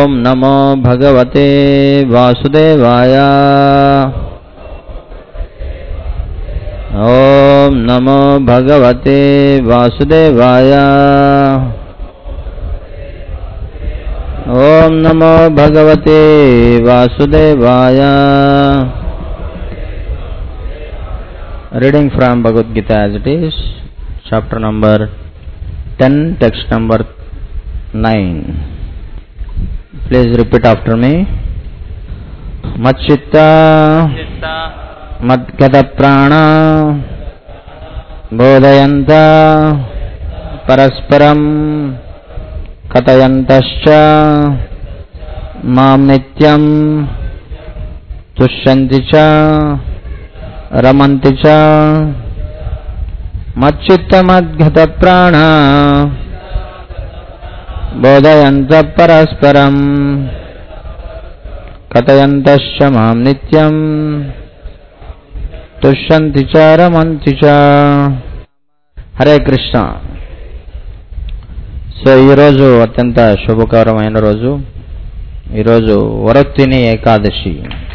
ॐ नमो भगवते वासुदेवाय ॐ नमो भगवते वासुदेवाय ॐ नमो भगवते वासुदेवाय Reading from Bhagavad Gita as it is, chapter number 10, text number 9. Please repeat after me. Machchitta మద్గత ప్రాణ బోధయంత పరస్పరం కథయంతశ్చ మాం నిత్యం తుష్యంతి చ రమంతి చ మచ్చిత్తమద్గత ప్రాణ బోధయంత పరస్పరం కథయంతశ్చ మాం నిత్యం తుష్యంతి చ రమంతి చ హరే కృష్ణ సో ఈరోజు అత్యంత శుభకరమైన రోజు ఈరోజు వరత్తిని ఏకాదశి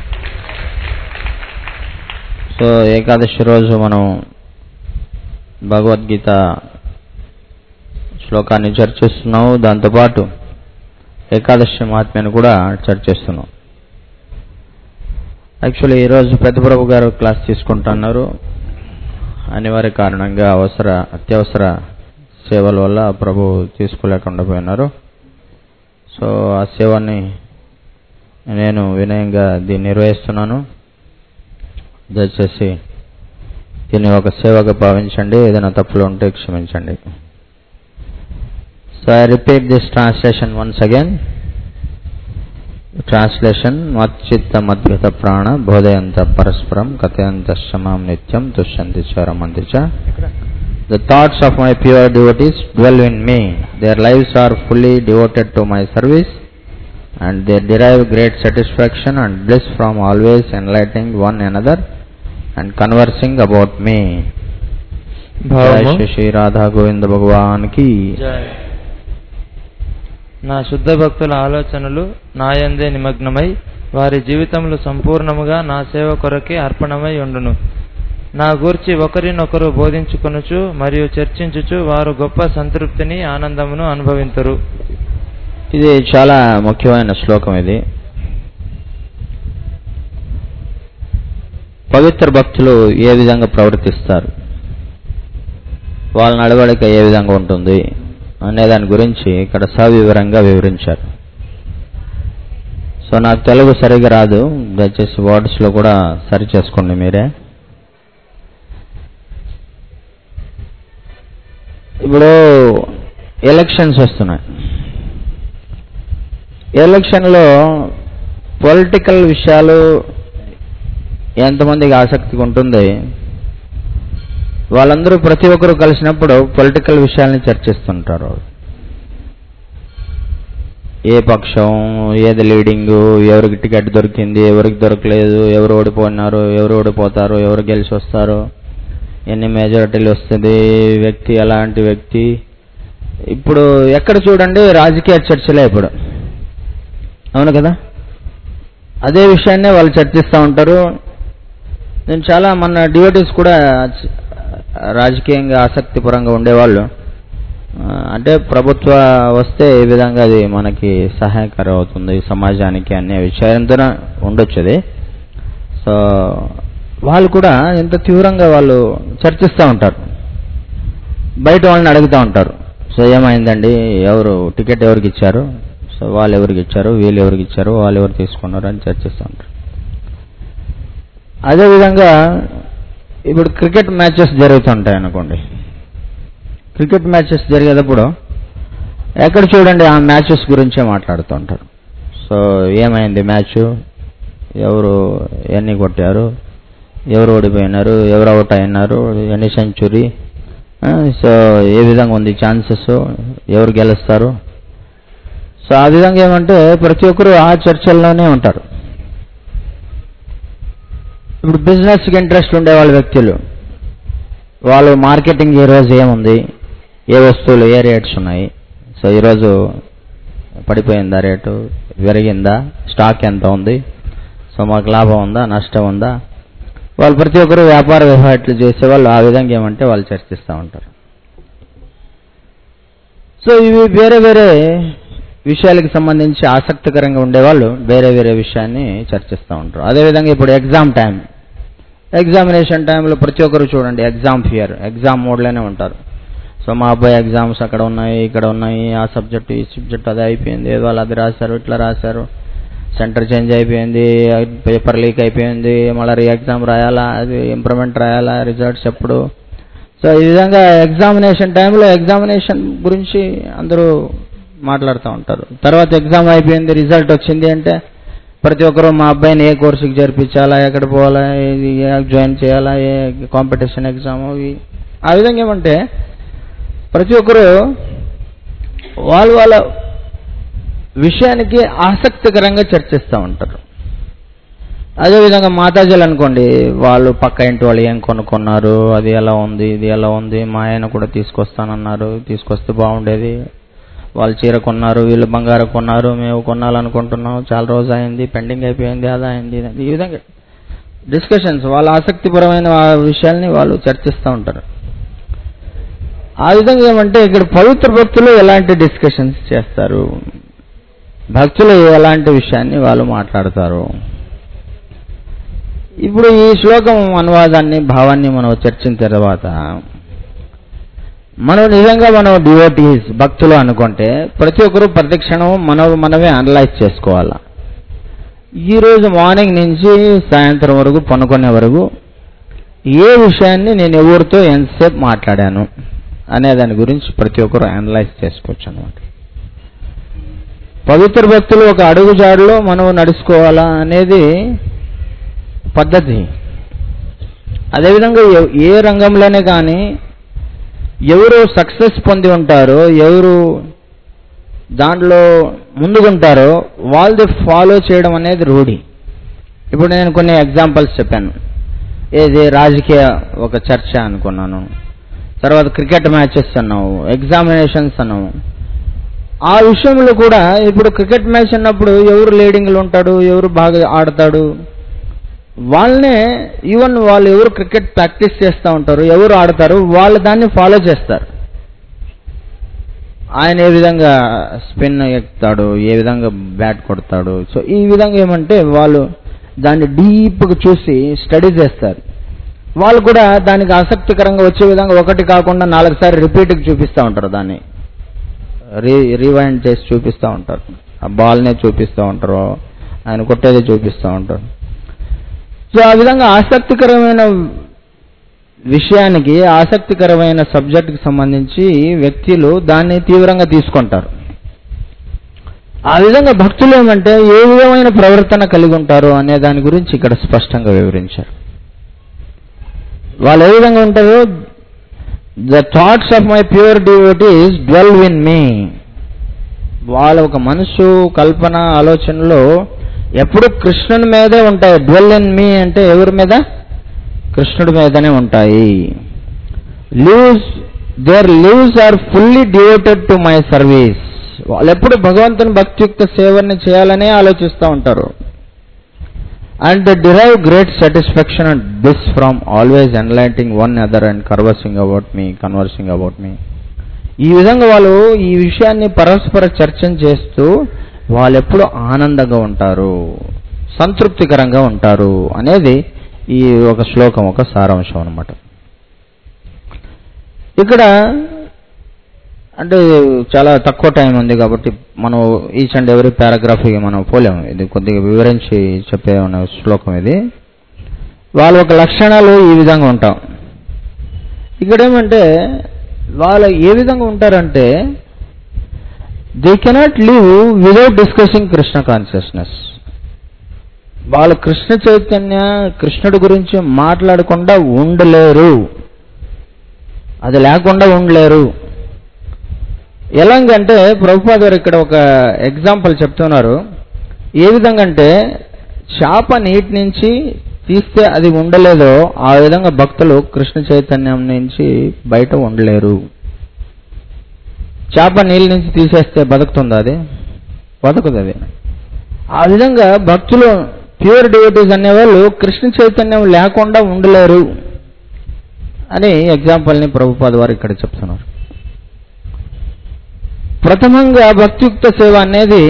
సో ఏకాదశి రోజు మనం భగవద్గీత శ్లోకాన్ని చర్చిస్తున్నాము దాంతోపాటు ఏకాదశి మహాత్మ్యాన్ని కూడా చర్చిస్తున్నాం యాక్చువల్లీ ఈరోజు పెద్దప్రభు గారు క్లాస్ తీసుకుంటున్నారు అనివార్య కారణంగా అవసర అత్యవసర సేవల వల్ల ప్రభు తీసుకోలేకుండా పోయినారు సో ఆ సేవని నేను వినయంగా దీన్ని నిర్వహిస్తున్నాను దయచేసి దీన్ని ఒక సేవగా భావించండి ఏదైనా తప్పులు ఉంటే క్షమించండి so I repeat this translation once again translation మచ్చిత్త మద్గత ప్రాణ బోధయంత పరస్పరం కథయంత శమాం నిత్యం తుష్యంతి చ రమంతి చ The thoughts of my pure devotees dwell in me. Their lives are fully devoted to my service and they derive great satisfaction and bliss from always enlightening one another and conversing about me. భావము జై శ్రీ రాధా గోవింద భగవాన్ కి జై. నా శుద్ధ భక్తుల ఆలోచనలు నాయందే నిమగ్నమై వారి జీవితములు సంపూర్ణముగా నా సేవ కొరకే అర్పణమై ఉండును నా గూర్చి ఒకరినొకరు బోధించుకొనుచు మరియు చర్చించుచు వారు గొప్ప సంతృప్తిని ఆనందమును అనుభవింతురు ఇది చాలా ముఖ్యమైన శ్లోకం ఇది పవిత్ర భక్తులు ఏ విధంగా ప్రవర్తిస్తారు వాళ్ళ నడవడిక ఏ విధంగా ఉంటుంది అనే దాని గురించి ఇక్కడ సవివరంగా వివరించారు సో నాకు తెలుగు సరిగా రాదు దయచేసి వర్డ్స్లో కూడా సరి చేసుకోండి మీరే ఇప్పుడు ఎలక్షన్స్ వస్తున్నాయి ఎలక్షన్లో పొలిటికల్ విషయాలు ఎంతమందికి ఆసక్తిగా ఉంటుంది వాళ్ళందరూ ప్రతి ఒక్కరు కలిసినప్పుడు పొలిటికల్ విషయాల్ని చర్చిస్తుంటారు ఏ పక్షం ఏది లీడింగ్ ఎవరికి టికెట్ దొరికింది ఎవరికి దొరకలేదు ఎవరు ఓడిపోయినారు ఎవరు ఓడిపోతారు ఎవరు గెలిచి వస్తారు ఎన్ని మెజారిటీలు వస్తుంది వ్యక్తి ఎలాంటి వ్యక్తి ఇప్పుడు ఎక్కడ చూడండి రాజకీయ చర్చలే ఇప్పుడు అవును కదా అదే విషయాన్నే వాళ్ళు చర్చిస్తూ ఉంటారు నేను చాలా మన డివోటీస్ కూడా చ- రాజకీయంగా ఆసక్తిపరంగా ఉండేవాళ్ళు ఆ, అంటే ప్రభుత్వ వస్తే ఏ విధంగా అది మనకి సహాయకరం అవుతుంది సమాజానికి అనే విషయంతో ఉండొచ్చు అది సో వాళ్ళు కూడా ఎంత తీవ్రంగా వాళ్ళు చర్చిస్తూ ఉంటారు బయట వాళ్ళని అడుగుతూ ఉంటారు సో ఏమైందండి ఎవరు టికెట్ ఎవరికి ఇచ్చారు సో వాళ్ళు ఎవరికి ఇచ్చారు వీళ్ళు ఎవరికి ఇచ్చారు వాళ్ళు ఎవరు తీసుకున్నారు అని చర్చిస్తూ ఉంటారు అదేవిధంగా ఇప్పుడు క్రికెట్ మ్యాచెస్ జరుగుతుంటాయి అనుకోండి క్రికెట్ మ్యాచెస్ జరిగేటప్పుడు ఎక్కడ చూడండి ఆ మ్యాచెస్ గురించే మాట్లాడుతూ ఉంటారు సో ఏమైంది మ్యాచ్ ఎవరు ఎన్ని కొట్టారు ఎవరు ఓడిపోయినారు ఎవరు అవుట్ అయినారు ఎన్ని సెంచురీ సో ఏ విధంగా ఉంది ఛాన్సెస్ ఎవరు గెలుస్తారు సో ఆ విధంగా ఏమంటే ప్రతి ఒక్కరు ఆ చర్చల్లోనే ఉంటారు ఇప్పుడు బిజినెస్కి ఇంట్రెస్ట్ ఉండే వాళ్ళ వ్యక్తులు వాళ్ళు మార్కెటింగ్ ఈ రోజు ఏముంది ఏ వస్తువులు ఏ రేట్స్ ఉన్నాయి సో ఈరోజు పడిపోయిందా రేటు పెరిగిందా స్టాక్ ఎంత ఉంది సో మాకు లాభం ఉందా నష్టం ఉందా వాళ్ళు ప్రతి ఒక్కరు వ్యాపార వ్యవహారాలు చేసేవాళ్ళు ఆ విధంగా ఏమంటే వాళ్ళు చర్చిస్తూ ఉంటారు సో ఇవి వేరే వేరే విషయాలకు సంబంధించి ఆసక్తికరంగా ఉండేవాళ్ళు వేరే వేరే విషయాన్ని చర్చిస్తూ ఉంటారు అదేవిధంగా ఇప్పుడు ఎగ్జామ్ టైం ఎగ్జామినేషన్ టైంలో ప్రతి ఒక్కరు చూడండి ఎగ్జామ్ ఫియర్ ఎగ్జామ్ మోడ్లోనే ఉంటారు సో మా అబ్బాయి ఎగ్జామ్స్ అక్కడ ఉన్నాయి ఇక్కడ ఉన్నాయి ఆ సబ్జెక్ట్ ఈ సబ్జెక్ట్ అది అయిపోయింది వాళ్ళు అది రాశారు ఇట్లా రాశారు సెంటర్ చేంజ్ అయిపోయింది పేపర్ లీక్ అయిపోయింది మళ్ళీ రీ ఎగ్జామ్ రాయాలా అది ఇంప్రూవ్మెంట్ రాయాలా రిజల్ట్స్ ఎప్పుడు సో ఈ విధంగా ఎగ్జామినేషన్ టైంలో ఎగ్జామినేషన్ గురించి అందరూ మాట్లాడుతూ ఉంటారు తర్వాత ఎగ్జామ్ అయిపోయింది రిజల్ట్ వచ్చింది అంటే ప్రతి ఒక్కరు మా అబ్బాయిని ఏ కోర్సుకి చేర్పించాలా ఎక్కడ పోవాలా ఏది ఏ జాయిన్ చేయాలా ఏ కాంపిటీషన్ ఎగ్జామ్ ఇవి ఆ విధంగా ఏమంటే ప్రతి ఒక్కరు వాళ్ళ వాళ్ళ విషయానికి ఆసక్తికరంగా చర్చిస్తూ ఉంటారు అదేవిధంగా మాతాజీలు అనుకోండి వాళ్ళు పక్క ఇంటి వాళ్ళు ఏం కొనుక్కున్నారు అది ఎలా ఉంది ఇది ఎలా ఉంది మా ఆయన కూడా తీసుకొస్తానన్నారు తీసుకొస్తే బాగుండేది వాళ్ళు చీర కొన్నారు వీళ్ళు బంగారం కొన్నారు మేము కొనాలనుకుంటున్నాం చాలా రోజు అయింది పెండింగ్ అయిపోయింది అది అయింది ఇది అయింది. ఈ విధంగా డిస్కషన్స్ వాళ్ళ ఆసక్తిపరమైన ఆ విషయాల్ని వాళ్ళు చర్చిస్తూ ఉంటారు ఆ విధంగా ఏమంటే ఇక్కడ పవిత్ర భక్తులు ఎలాంటి డిస్కషన్స్ చేస్తారు భక్తులు ఎలాంటి విషయాన్ని వాళ్ళు మాట్లాడతారు ఇప్పుడు ఈ శ్లోకం అనువాదాన్ని భావాన్ని మనం చర్చిన తర్వాత మనం నిజంగా మనం డివోటీస్ భక్తులు అనుకుంటే ప్రతి ఒక్కరు ప్రతి క్షణం మనం మనమే అనలైజ్ చేసుకోవాలి ఈ రోజు మార్నింగ్ నుంచి సాయంత్రం వరకు పనుకునే వరకు ఏ విషయాన్ని నేను ఎవరితో ఎంతసేపు మాట్లాడాను అనే దాని గురించి ప్రతి ఒక్కరు అనలైజ్ చేసుకోవచ్చు అనమాట పవిత్ర భక్తులు ఒక అడుగు జాడులో మనం నడుచుకోవాలా అనేది పద్ధతి అదేవిధంగా ఎ- ఏ రంగంలోనే కానీ ఎవరు సక్సెస్ పొంది ఉంటారో ఎవరు దాంట్లో ముందుకుంటారో వాళ్ళది ఫాలో చేయడం అనేది రూఢి ఇప్పుడు నేను కొన్ని ఎగ్జాంపుల్స్ చెప్పాను ఏది రాజకీయ ఒక చర్చ అనుకున్నాను తర్వాత క్రికెట్ మ్యాచెస్ అన్నావు ఎగ్జామినేషన్స్ అన్నావు ఆ విషయంలో కూడా ఇప్పుడు క్రికెట్ మ్యాచ్ అన్నప్పుడు ఎవరు లీడింగ్లో ఉంటాడు ఎవరు బాగా ఆడతాడు వాళ్ళనే ఈవెన్ వాళ్ళు ఎవరు క్రికెట్ ప్రాక్టీస్ చేస్తూ ఉంటారు ఎవరు ఆడతారు వాళ్ళు దాన్ని ఫాలో చేస్తారు ఆయన ఏ విధంగా స్పిన్ ఎక్కుతాడు ఏ విధంగా బ్యాట్ కొడతాడు సో ఈ విధంగా ఏమంటే వాళ్ళు దాన్ని డీప్గా చూసి స్టడీ చేస్తారు వాళ్ళు కూడా దానికి ఆసక్తికరంగా వచ్చే విధంగా ఒకటి కాకుండా నాలుగు సార్లు రిపీట్కి చూపిస్తూ ఉంటారు దాన్ని రీ రీవైండ్ చేసి చూపిస్తూ ఉంటారు ఆ బాల్నే చూపిస్తూ ఉంటారు ఆయన కొట్టేది చూపిస్తూ ఉంటారు సో ఆ విధంగా ఆసక్తికరమైన విషయానికి ఆసక్తికరమైన సబ్జెక్టుకి సంబంధించి వ్యక్తులు దాన్ని తీవ్రంగా తీసుకుంటారు ఆ విధంగా భక్తులు ఏమంటే ఏ విధమైన ప్రవర్తన కలిగి ఉంటారు అనే దాని గురించి ఇక్కడ స్పష్టంగా వివరించారు వాళ్ళు ఏ విధంగా ఉంటారు the thoughts of my pure devotees dwell in me వాళ్ళ ఒక మనసు కల్పన ఆలోచనలో ఎప్పుడు కృష్ణుని మీదే ఉంటాయి డ్వెల్ ఇన్ మీ అంటే ఎవరి మీద కృష్ణుడి మీదనే ఉంటాయి lives their lives are fully devoted to my service వాళ్ళు ఎప్పుడు భగవంతుని భక్తియుక్త సేవని చేయాలనే ఆలోచిస్తూ ఉంటారు and the derive great satisfaction and this from always enlightening one other and conversing about me conversing about me ఈ విధంగా వాళ్ళు ఈ విషయాన్ని పరస్పర చర్చన చేస్తూ వాళ్ళు ఎప్పుడు ఆనందంగా ఉంటారు సంతృప్తికరంగా ఉంటారు అనేది ఈ ఒక శ్లోకం ఒక సారాంశం అన్నమాట ఇక్కడ అంటే చాలా తక్కువ టైం ఉంది కాబట్టి మనం ఈచ్ అండ్ ఎవరీ పారాగ్రాఫ్కి మనం పోలేము ఇది కొద్దిగా వివరించి చెప్పే ఉన్న శ్లోకం ఇది వాళ్ళ ఒక లక్షణాలు ఈ విధంగా ఉంటాం ఇక్కడ ఏమంటే వాళ్ళు ఏ విధంగా ఉంటారంటే they cannot live without discussing Krishna consciousness వాళ్ళు కృష్ణ చైతన్య కృష్ణుడి గురించి మాట్లాడకుండా ఉండలేరు అది లేకుండా ఉండలేరు ఎలాగంటే ప్రభుపాద గారు ఇక్కడ ఒక ఎగ్జాంపుల్ చెప్తున్నారు ఏ విధంగా అంటే చేప నీటి నుంచి తీస్తే అది ఉండలేదో ఆ విధంగా భక్తులు కృష్ణ చైతన్యం నుంచి బయట ఉండలేరు చేప నీళ్ళ నుంచి తీసేస్తే బతుకుతుందా అది బతుకుతుంది అది ఆ విధంగా భక్తులు ప్యూర్ డివోటీస్ అనేవాళ్ళు కృష్ణ చైతన్యం లేకుండా ఉండలేరు అని ఎగ్జాంపుల్ని ప్రభుపాద వారు ఇక్కడ చెప్తున్నారు ప్రథమంగా భక్తియుక్త సేవ అనేది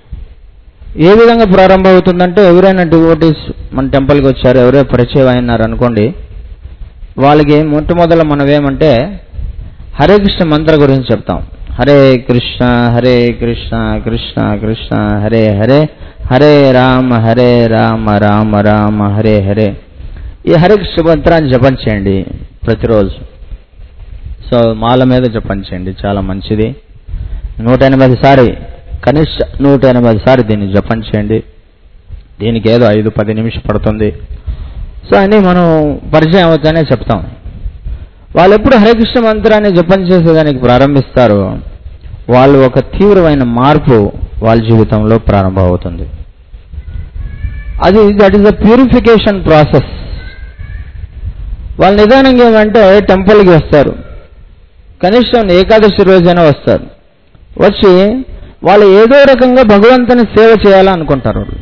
ఏ విధంగా ప్రారంభమవుతుందంటే ఎవరైనా డివోటీస్ మన టెంపుల్కి వచ్చారు ఎవరో పరిచయం అయినారు అనుకోండి వాళ్ళకి మొట్టమొదట మనం ఏమంటే హరే కృష్ణ మంత్ర గురించి చెప్తాం హరే కృష్ణ హరే కృష్ణ కృష్ణ కృష్ణ హరే హరే హరే రామ హరే రామ రామ రామ హరే హరే ఈ హరే కృష్ణ మంత్రాన్ని జపం చేయండి ప్రతిరోజు సో మాల మీద జపం చేయండి చాలా మంచిది నూట ఎనిమిది సారి కనిష్ట నూట ఎనిమిది సారి దీన్ని జపం చేయండి దీనికి ఏదో ఐదు పది నిమిషం పడుతుంది సో అని మనం పరిచయం అవుతానే చెప్తాం వాళ్ళు ఎప్పుడు హరికృష్ణ మంత్రాన్ని జపం చేసేదానికి ప్రారంభిస్తారో వాళ్ళు ఒక తీవ్రమైన మార్పు వాళ్ళ జీవితంలో ప్రారంభమవుతుంది అది that is the purification process వాళ్ళు నిదానంగా ఏమంటే టెంపుల్కి వస్తారు కనీసం ఏకాదశి రోజైనా వస్తారు వచ్చి వాళ్ళు ఏదో రకంగా భగవంతుని సేవ చేయాలనుకుంటారు వాళ్ళు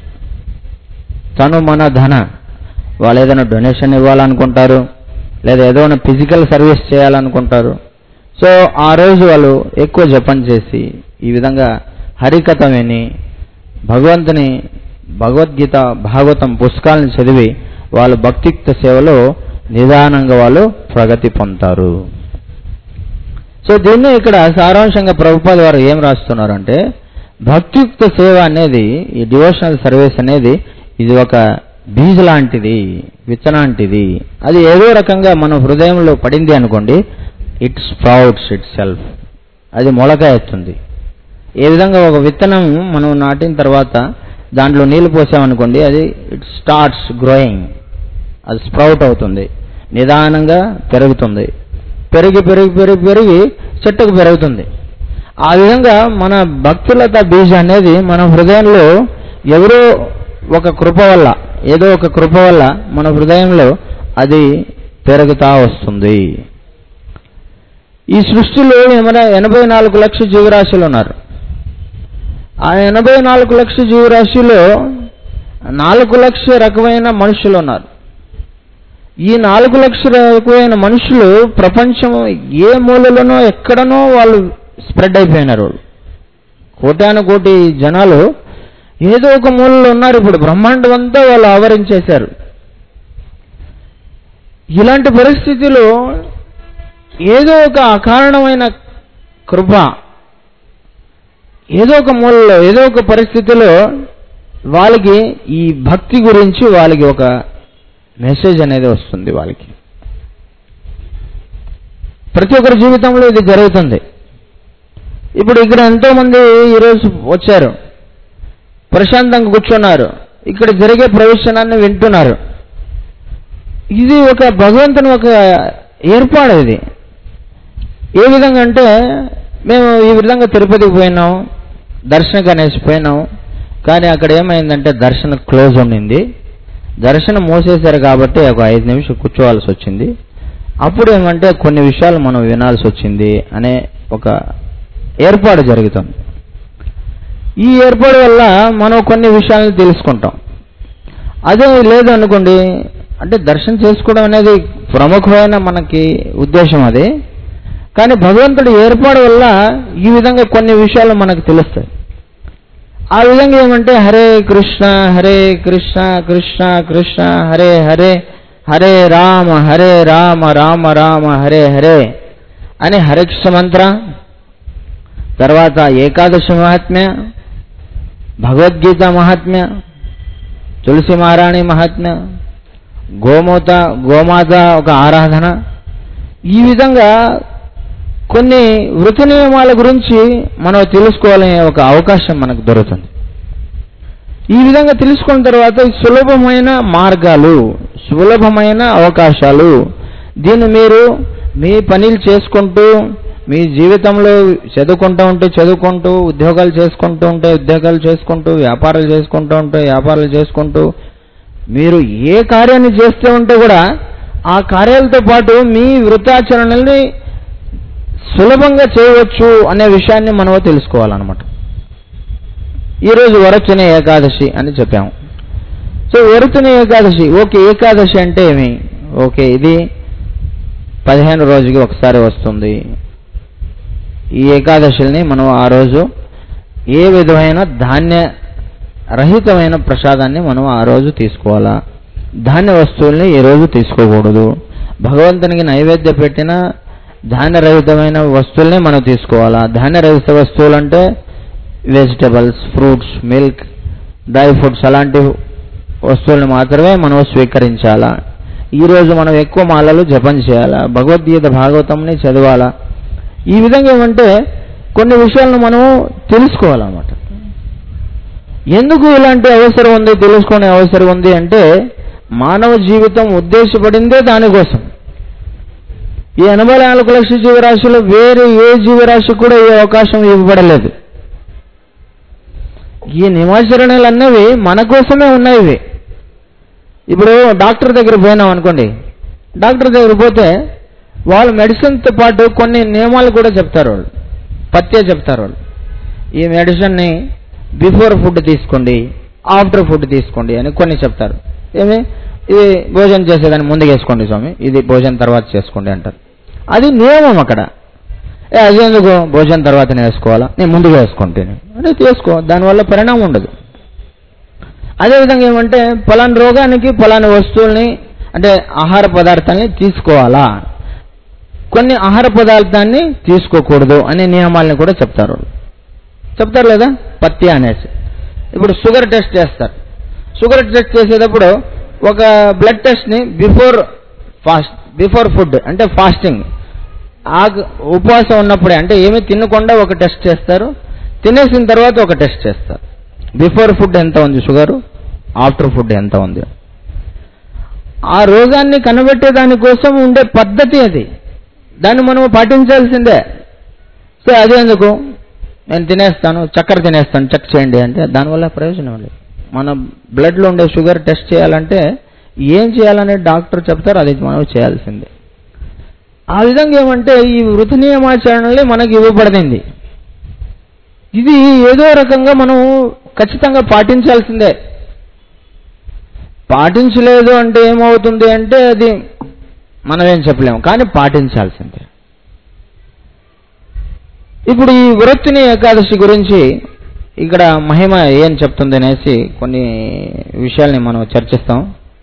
తను మన ధన వాళ్ళు ఏదైనా డొనేషన్ ఇవ్వాలనుకుంటారు లేదా ఏదైనా ఫిజికల్ సర్వీస్ చేయాలనుకుంటారు సో ఆ రోజు వాళ్ళు ఎక్కువ జపం చేసి ఈ విధంగా హరికథ విని భగవంతుని భగవద్గీత భాగవతం పుస్తకాలను చదివి వాళ్ళు భక్తియుక్త సేవలో నిదానంగా వాళ్ళు ప్రగతి పొందుతారు సో దీన్ని ఇక్కడ సారాంశంగా ప్రభుపాద వారు ఏం రాస్తున్నారంటే భక్తియుక్త సేవ అనేది ఈ డివోషనల్ సర్వీస్ అనేది ఇది ఒక బీజ్ లాంటిది విత్తనాంటిది అది ఏదో రకంగా మన హృదయంలో పడింది అనుకోండి ఇట్ స్ప్రౌట్స్ ఇట్ సెల్ఫ్ అది మొలక ఎత్తుంది ఏ విధంగా ఒక విత్తనం మనం నాటిన తర్వాత దాంట్లో నీళ్లు పోసామనుకోండి అది ఇట్ స్టార్ట్స్ గ్రోయింగ్ అది స్ప్రౌట్ అవుతుంది నిదానంగా పెరుగుతుంది పెరిగి పెరిగి పెరిగి పెరిగి చెట్టుకు పెరుగుతుంది ఆ విధంగా మన భక్తులత బీజ అనేది మన హృదయంలో ఎవరో ఒక కృప వల్ల ఏదో ఒక కృప వల్ల మన హృదయంలో అది పెరుగుతా వస్తుంది ఈ సృష్టిలో ఏమైనా ఎనభై నాలుగు లక్షల జీవరాశులు ఉన్నారు ఆ ఎనభై నాలుగు లక్షల జీవరాశిలో నాలుగు లక్షల రకమైన మనుషులు ఉన్నారు ఈ నాలుగు లక్షల రకమైన మనుషులు ప్రపంచం ఏ మూలలోనో ఎక్కడనో వాళ్ళు స్ప్రెడ్ అయిపోయినారు వాళ్ళు కోటాను కోటి జనాలు ఏదో ఒక మూలలో ఉన్నారు ఇప్పుడు బ్రహ్మాండం అంతా వాళ్ళు ఆవరించేశారు ఇలాంటి పరిస్థితిలో ఏదో ఒక అకారణమైన కృప ఏదో ఒక మూలలో ఏదో ఒక పరిస్థితిలో వాళ్ళకి ఈ భక్తి గురించి వాళ్ళకి ఒక మెసేజ్ అనేది వస్తుంది వాళ్ళకి ప్రతి ఒక్కరి జీవితంలో ఇది జరుగుతుంది ఇప్పుడు ఇక్కడ ఎంతో మంది ఈరోజు వచ్చారు ప్రశాంతంగా కూర్చున్నారు ఇక్కడ జరిగే ప్రవేశనాన్ని వింటున్నారు ఇది ఒక భగవంతుని ఒక ఏర్పాటు ఇది ఏ విధంగా అంటే మేము ఈ విధంగా తిరుపతికి పోయినాం దర్శనకు అనేసి పోయినాం కానీ అక్కడ ఏమైందంటే దర్శనం క్లోజ్ ఉండింది దర్శనం మోసేశారు కాబట్టి ఒక ఐదు నిమిషం కూర్చోవాల్సి వచ్చింది అప్పుడు ఏమంటే కొన్ని విషయాలు మనం వినాల్సి వచ్చింది అనే ఒక ఏర్పాటు జరుగుతుంది ఈ ఏర్పాటు వల్ల మనం కొన్ని విషయాలను తెలుసుకుంటాం అదే లేదు అనుకోండి అంటే దర్శనం చేసుకోవడం అనేది ప్రముఖమైన మనకి ఉద్దేశం అది కానీ భగవంతుడి ఏర్పాటు వల్ల ఈ విధంగా కొన్ని విషయాలు మనకు తెలుస్తాయి ఆ విధంగా ఏమంటే హరే కృష్ణ హరే కృష్ణ కృష్ణ కృష్ణ హరే హరే హరే రామ హరే రామ రామ రామ హరే హరే అని హరికృష్ణ మంత్ర తర్వాత ఏకాదశి మహాత్మ్య భగవద్గీత మహాత్మ్య తులసి మహారాణి మహాత్మ్య గోమాత గోమాత ఒక ఆరాధన ఈ విధంగా కొన్ని వృత్తి నియమాల గురించి మనం తెలుసుకోవాలనే ఒక అవకాశం మనకు దొరుకుతుంది ఈ విధంగా తెలుసుకున్న తర్వాత సులభమైన మార్గాలు సులభమైన అవకాశాలు దీన్ని మీరు మీ పనులు చేసుకుంటూ మీ జీవితంలో చదువుకుంటూ ఉంటే చదువుకుంటూ ఉద్యోగాలు చేసుకుంటూ ఉంటే ఉద్యోగాలు చేసుకుంటూ వ్యాపారాలు చేసుకుంటూ ఉంటే వ్యాపారాలు చేసుకుంటూ మీరు ఏ కార్యాన్ని చేస్తూ ఉంటే కూడా ఆ కార్యాలతో పాటు మీ వృత్తాచరణల్ని సులభంగా చేయవచ్చు అనే విషయాన్ని మనం తెలుసుకోవాలన్నమాట ఈరోజు వరచన ఏకాదశి అని చెప్పాము సో వరుతుని ఏకాదశి ఓకే ఏకాదశి అంటే ఏమి ఓకే ఇది పదిహేను రోజుకి ఒకసారి వస్తుంది ఈ ఏకాదశిని మనం ఆ రోజు ఏ విధమైన ధాన్య రహితమైన ప్రసాదాన్ని మనం ఆ రోజు తీసుకోవాలా ధాన్య వస్తువుల్ని ఈ రోజు తీసుకోకూడదు భగవంతునికి నైవేద్య పెట్టిన ధాన్యరహితమైన వస్తువుల్ని మనం తీసుకోవాలా ధాన్యరహిత వస్తువులు అంటే vegetables fruits milk dry fruits అలాంటి వస్తువులను మాత్రమే మనం స్వీకరించాలా ఈరోజు మనం ఎక్కువ మాలలు జపం చేయాలా భగవద్గీత భాగవతంని చదవాలా ఈ విధంగా ఏమంటే కొన్ని విషయాలను మనం తెలుసుకోవాలన్నమాట ఎందుకు ఇలాంటి అవసరం ఉంది తెలుసుకునే అవసరం ఉంది అంటే మానవ జీవితం ఉద్దేశపడిందే దానికోసం ఈ ఎనభై నాలుగు లక్షల జీవరాశిలో వేరే ఏ జీవరాశి కూడా ఈ అవకాశం ఇవ్వబడలేదు ఈ నిమాచరణలు అన్నవి మన కోసమే ఉన్నాయి ఇవి ఇప్పుడు డాక్టర్ దగ్గర పోయినాం అనుకోండి డాక్టర్ దగ్గర పోతే వాళ్ళు మెడిసిన్తో పాటు కొన్ని నియమాలు కూడా చెప్తారు వాళ్ళు పత్తే చెప్తారు వాళ్ళు ఈ మెడిసిన్ని బిఫోర్ ఫుడ్ తీసుకోండి ఆఫ్టర్ ఫుడ్ తీసుకోండి అని కొన్ని చెప్తారు ఏమి ఇది భోజనం చేసేదాన్ని ముందుకు వేసుకోండి స్వామి ఇది భోజనం తర్వాత చేసుకోండి అంటారు అది నియమం అక్కడ ఏ అది ఎందుకు భోజనం తర్వాతనే వేసుకోవాలా నేను ముందుగా వేసుకుంటేనే అంటే తీసుకో దానివల్ల పరిణామం ఉండదు అదేవిధంగా ఏమంటే పలానా రోగానికి పలానా వస్తువుల్ని అంటే ఆహార పదార్థాలని తీసుకోవాలా కొన్ని ఆహార పదార్థాన్ని తీసుకోకూడదు అనే నియమాలను కూడా చెప్తారు వాళ్ళు. చెప్తారు లేదా పత్తి అనేసి ఇప్పుడు షుగర్ టెస్ట్ చేస్తారు షుగర్ టెస్ట్ చేసేటప్పుడు ఒక బ్లడ్ టెస్ట్ని బిఫోర్ ఫాస్ట్ బిఫోర్ ఫుడ్ అంటే ఫాస్టింగ్ ఆ ఉపవాసం ఉన్నప్పుడే అంటే ఏమీ తినకుండా ఒక టెస్ట్ చేస్తారు తినేసిన తర్వాత ఒక టెస్ట్ చేస్తారు బిఫోర్ ఫుడ్ ఎంత ఉంది షుగరు ఆఫ్టర్ ఫుడ్ ఎంత ఉంది ఆ రోగాన్ని కనబెట్టే దానికోసం ఉండే పద్ధతి అది దాన్ని మనం పాటించాల్సిందే సో అదే ఎందుకు నేను తినేస్తాను చక్కెర తినేస్తాను చెక్ చేయండి అంటే దానివల్ల ప్రయోజనం లేదు మన బ్లడ్లో ఉండే షుగర్ టెస్ట్ చేయాలంటే ఏం చేయాలనే డాక్టర్ చెప్తారు అది మనం చేయాల్సిందే ఆ విధంగా ఏమంటే ఈ వృత్తి నియమాచరణలే మనకి ఇవ్వబడింది ఇది ఏదో రకంగా మనం ఖచ్చితంగా పాటించాల్సిందే పాటించలేదు అంటే ఏమవుతుంది అంటే అది మనం ఏం చెప్పలేము కానీ పాటించాల్సిందే ఇప్పుడు ఈ వృత్తిని ఏకాదశి గురించి ఇక్కడ మహిమ ఏం చెప్తుంది అనేసి కొన్ని విషయాల్ని మనం చర్చిస్తాం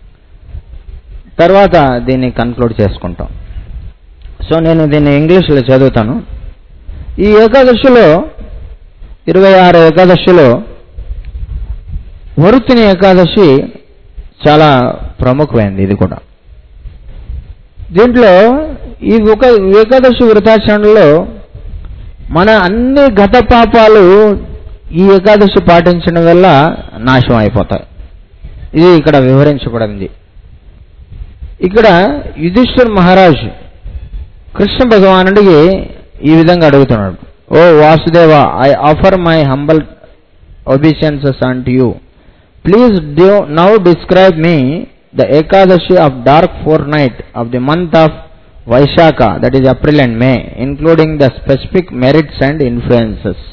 తర్వాత దీన్ని కన్క్లూడ్ చేసుకుంటాం సో నేను దీన్ని ఇంగ్లీష్లో చదువుతాను ఈ ఏకాదశిలో ఇరవై ఆరు ఏకాదశిలో వరుత్తిని ఏకాదశి చాలా ప్రముఖమైనది ఇది కూడా దీంట్లో ఈ ఒక ఏకాదశి వృతాచరణలో మన అన్ని గత పాపాలు ఈ ఏకాదశి పాటించడం వల్ల నాశనం అయిపోతాయి ఇది ఇక్కడ వివరించబడింది ఇక్కడ యుధిష్ఠిర్ మహారాజ్ కృష్ణ భగవానుడికి ఈ విధంగా అడుగుతున్నాడు O Vasudeva I offer my humble obeisances unto you please do now describe me the Ekadashi of dark fortnight of the month of Vaishakha that is April and May including the specific merits and influences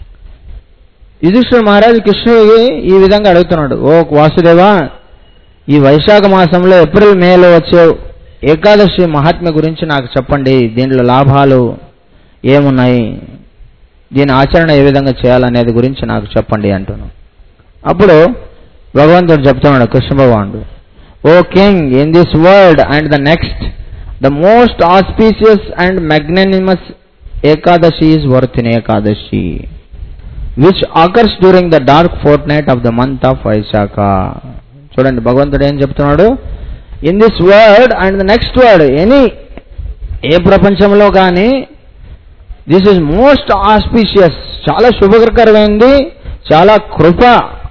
Yudhishthira మహారాజు కృష్ణుడికి ఈ విధంగా అడుగుతున్నాడు ఓ వాసుదేవా ఈ వైశాఖ మాసంలో April మేలో వచ్చే ఏకాదశి మహాత్మ్య గురించి నాకు చెప్పండి దీంట్లో లాభాలు ఏమున్నాయి దీని ఆచరణ ఏ విధంగా చేయాలనేది గురించి నాకు చెప్పండి అంటున్నాను అప్పుడు భగవంతుడు చెప్తున్నాడు కృష్ణ భగవానుడు O king in this world and the next the most auspicious and magnanimous Ekadashi is Varuthini Ekadashi which occurs during the dark fortnight of the month of Vaishakha చూడండి భగవంతుడు ఏం చెప్తున్నాడు in this word and the next word any ఏ ప్రపంచంలో కానీ this is most auspicious చాలా శుభకరమైనది చాలా కృప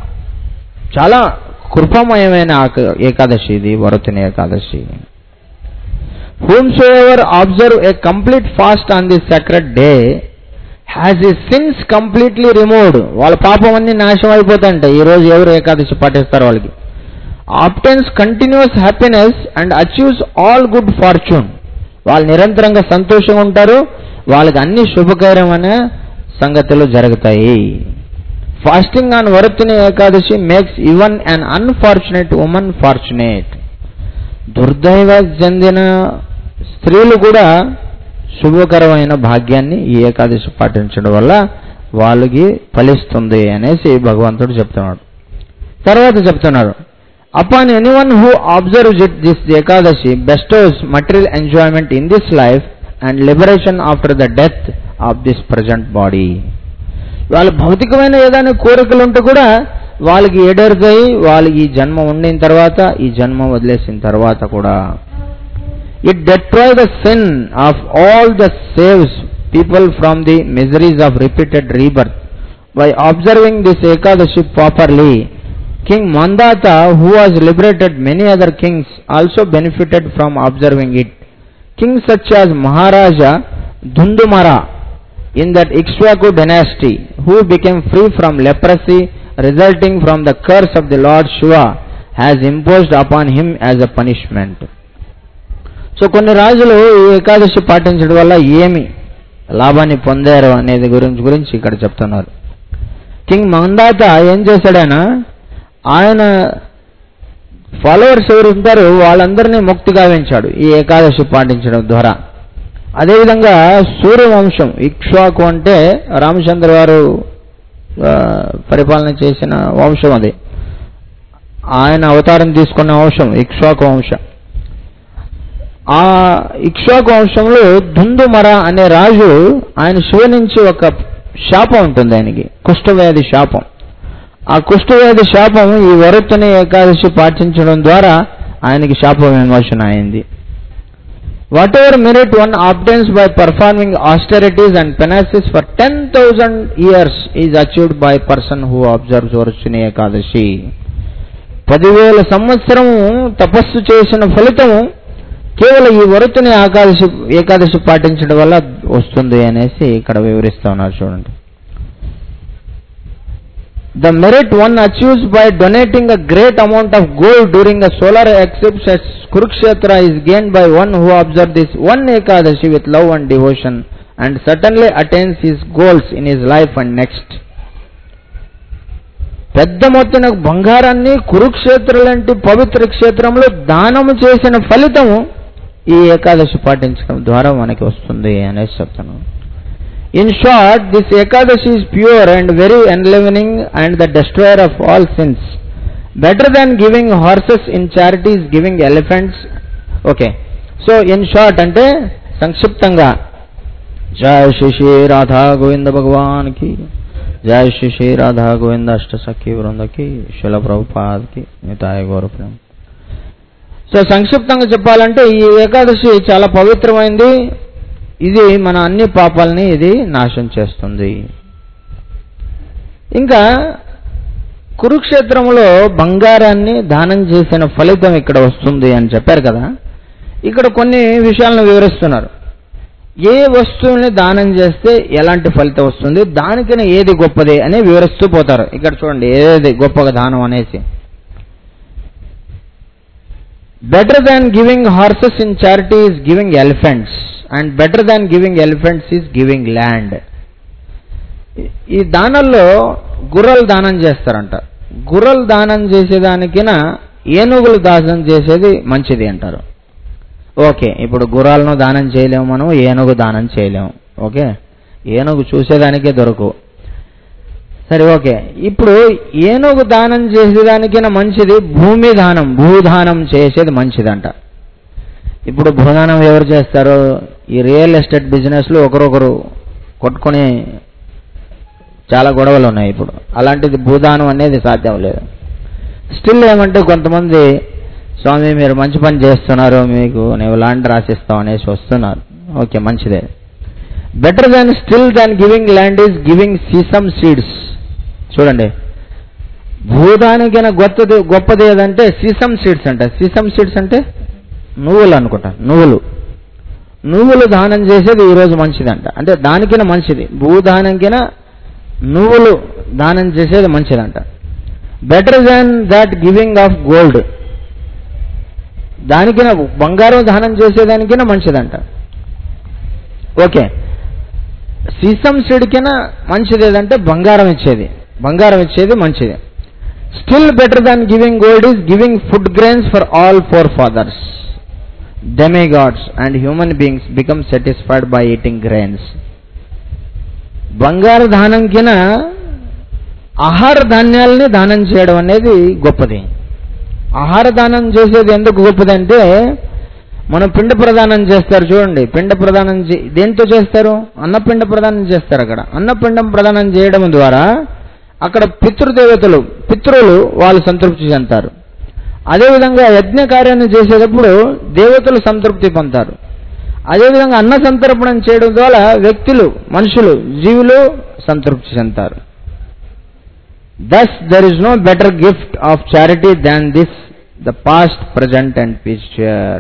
చాలా కృపమయమైన ఆక- ఏకాదశి ఇది వరుతిని Ekadashi whomsoever observe a complete fast on this sacred day has his sins completely removed వాళ్ళ పాపం అన్ని నాశనం అయిపోతాయంట ఈ రోజు ఎవరు ఏకాదశి పాటిస్తారు వాళ్ళకి obtains continuous happiness and achieves all good fortune వాళ్ళు నిరంతరంగా సంతోషంగా ఉంటారు వాళ్ళకి అన్ని శుభకరమైన సంగతులు జరుగుతాయి fasting on Varuthini Ekadashi makes even un unfortunate women fortunate దుర్దైవ చెందిన స్త్రీలు కూడా శుభకరమైన భాగ్యాన్ని ఈ ఏకాదశి పాటించడం వల్ల వాళ్ళకి ఫలిస్తుంది అనేసి భగవంతుడు చెప్తున్నాడు తర్వాత చెప్తున్నారు upon anyone who observe this Ekadashi bestows material enjoyment in this life and liberation after the death of this present body వాళ్ళ భౌతికమైన ఏదైనా కోరికలు ఉంటే కూడా వాళ్ళకి ఎడరుతాయి వాళ్ళకి ఈ జన్మ ఉండిన తర్వాత ఈ జన్మ వదిలేసిన తర్వాత కూడా it destroy the sin of all the saves people from the miseries of repeated rebirth by observing this Ekadashi properly king Mandhata who was liberated many other kings also benefited from observing it king such as Maharaja Dhundhumara in that Ikshvaku dynasty, who became free from leprosy resulting from the curse of the Lord Shiva, has imposed upon him as a punishment. So కొన్ని రాజులు ఈ ఏకాదశి పాటించడం వల్ల ఏమి లాభాన్ని పొందారు అనేది గురించి గురించి ఇక్కడ చెప్తున్నారు కింగ్ మందాత ఏం చేశాడైనా ఆయన ఫాలోవర్స్ ఎవరు ఉంటారో వాళ్ళందరినీ ముక్తి గావించాడు ఈ ఏకాదశి పాటించడం ద్వారా అదేవిధంగా సూర్యవంశం ఇక్ష్వాకు అంటే రామచంద్ర గారు ఆ, పరిపాలన చేసిన వంశం అది ఆయన అవతారం తీసుకున్న వంశం ఇక్ష్వాకు వంశం ఆ ఇక్ష్వాకు వంశంలో దుందుమర అనే రాజు ఆయన శివ నుంచి ఒక శాపం ఉంటుంది ఆయనకి కుష్ఠవ్యాధి శాపం ఆ కుష్ఠవ్యాధి శాపం ఈ వరుత్తని ఏకాదశి పాటించడం ద్వారా ఆయనకి శాప విమోచన అయింది whatever merit one obtains by performing austerities and penances for 10,000 years is achieved by person who observes Varshini Ekadashi. పదివేల సంవత్సరం తపస్సు చేసిన ఫలితము కేవలం ఈ వరుతుని ఏకాదశి ఏకాదశి పాటించడం వల్ల వస్తుంది అనేసి ఇక్కడ వివరిస్తా ఉన్నారు చూడండి The merit one achieves by donating a great amount of gold during a solar eclipse at Kurukshetra is gained by one who observes this one Ekadashi with love and devotion and certainly attains his goals in his life and next. పెద్ద మొత్తం బంగారాన్ని కురుక్షేత్ర లాంటి పవిత్ర క్షేత్రంలో దానము చేసిన ఫలితము ఈ ఏకాదశి పాటించడం ద్వారా మనకి వస్తుంది అనేసి చెప్తున్నాను In short, this Ekadashi is pure and very enlivening and the destroyer of all sins. Better than giving horses in charity is giving elephants. Okay. So, in short అంటే సంక్షిప్తంగా జయ శ్రీ శ్రీ రాధా గోవింద భగవాన్కి జయ శ్రీ శ్రీ రాధా గోవింద అష్టసఖి బృందకి శిల ప్రభుపాద్కి మితాయ గౌరవం సో సంక్షిప్తంగా చెప్పాలంటే ఈ ఏకాదశి చాలా పవిత్రమైంది ఇది మన అన్ని పాపాలని ఇది నాశనం చేస్తుంది ఇంకా కురుక్షేత్రంలో బంగారాన్ని దానం చేసిన ఫలితం ఇక్కడ వస్తుంది అని చెప్పారు కదా ఇక్కడ కొన్ని విషయాలను వివరిస్తున్నారు ఏ వస్తువుని దానం చేస్తే ఎలాంటి ఫలితం వస్తుంది దానికైనా ఏది గొప్పది అని వివరిస్తూ పోతారు ఇక్కడ చూడండి ఏది గొప్పగా దానం అనేసి better than giving horses in charity is giving elephants and better than giving elephants is giving land ఈ దానంలో గుర్రలు దానం చేస్తారంట గుర్రలు దానం చేసేదానికిన ఏనుగులు దానం చేసేది మంచిది అంటారు ఓకే ఇప్పుడు గుర్రాలను దానం చేయలేము మనం ఏనుగు దానం చేయలేము ఓకే ఏనుగు చూసేదానికే దొరకవు సరే ఓకే ఇప్పుడు ఏనుగు దానం చేసేదానికైనా మంచిది భూమి దానం భూదానం చేసేది మంచిదంట ఇప్పుడు భూదానం ఎవరు చేస్తారు ఈ రియల్ ఎస్టేట్ బిజినెస్లో ఒకరొకరు కొట్టుకొని చాలా గొడవలు ఉన్నాయి ఇప్పుడు అలాంటిది భూదానం అనేది సాధ్యం లేదు స్టిల్ ఏమంటే కొంతమంది స్వామి మీరు మంచి పని చేస్తున్నారు మీకు నేను ల్యాండ్ రాసిస్తాం అనేసి వస్తున్నారు ఓకే మంచిదే better than still than giving land is giving sesame seeds చూడండి భూదానికైనా గొప్పది గొప్పది ఏదంటే సీసమ్ సీడ్స్ అంట సీసమ్ సీడ్స్ అంటే నువ్వులు అనుకుంటా నువ్వులు నువ్వులు దానం చేసేది ఈరోజు మంచిదంట అంటే దానికైనా మంచిది భూదానంకైనా నువ్వులు దానం చేసేది మంచిదంట better than that giving of gold దానికైనా బంగారం దానం చేసేదానికైనా మంచిదంట ఓకే సీసం సీడ్కైనా మంచిది ఏదంటే బంగారం ఇచ్చేది బంగారం ఇచ్చేది మంచిది still better than giving gold is giving food grains for all four fathers demigods and human beings become satisfied by eating grains బంగారు దానం కింద ఆహార ధాన్యాలని దానం చేయడం అనేది గొప్పది ఆహార దానం చేసేది ఎందుకు గొప్పదంటే మనం పిండ ప్రదానం చేస్తారు చూడండి పిండ ప్రదానం చే- దేంతో చేస్తారు అన్నపిండ ప్రదానం చేస్తారు అక్కడ అన్నపిండం ప్రదానం చేయడం ద్వారా అక్కడ పితృదేవతలు పితృలు వాళ్ళు సంతృప్తి చెందుతారు అదేవిధంగా యజ్ఞ కార్యాన్ని చేసేటప్పుడు దేవతలు సంతృప్తి పొందుతారు అదేవిధంగా అన్న సంతర్పణం చేయడం ద్వారా వ్యక్తులు మనుషులు జీవులు సంతృప్తి చెందుతారు Thus, there is no better gift of charity than this, the past, present, and future.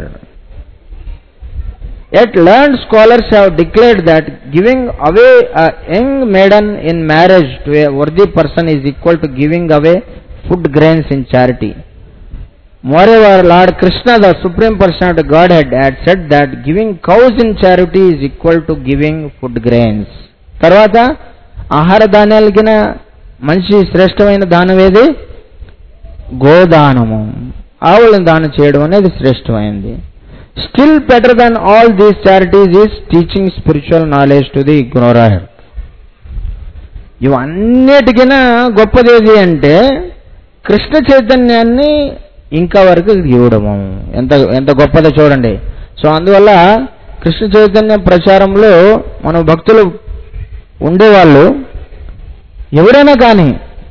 Yet, learned scholars have declared that giving away a young maiden in marriage to a worthy person is equal to giving away food grains in charity. Moreover, Lord Krishna, the Supreme Personality of Godhead, had said that giving cows in charity is equal to giving food grains. తర్వాత ఆహార ధాన్యాలకిన మంచి శ్రేష్టమైన దానం ఏది గోదానము ఆవులను దానం చేయడం అనేది శ్రేష్టమైనది still better than all these charities is teaching spiritual knowledge to the ignorer ఇవన్నిటికైనా గొప్పది ఏది అంటే కృష్ణ చైతన్యాన్ని ఇంకా వరకు ఇవ్వడము ఎంత ఎంత గొప్పదో చూడండి సో అందువల్ల కృష్ణ చైతన్య ప్రచారంలో మన భక్తులు ఉండేవాళ్ళు ఎవరైనా కానీ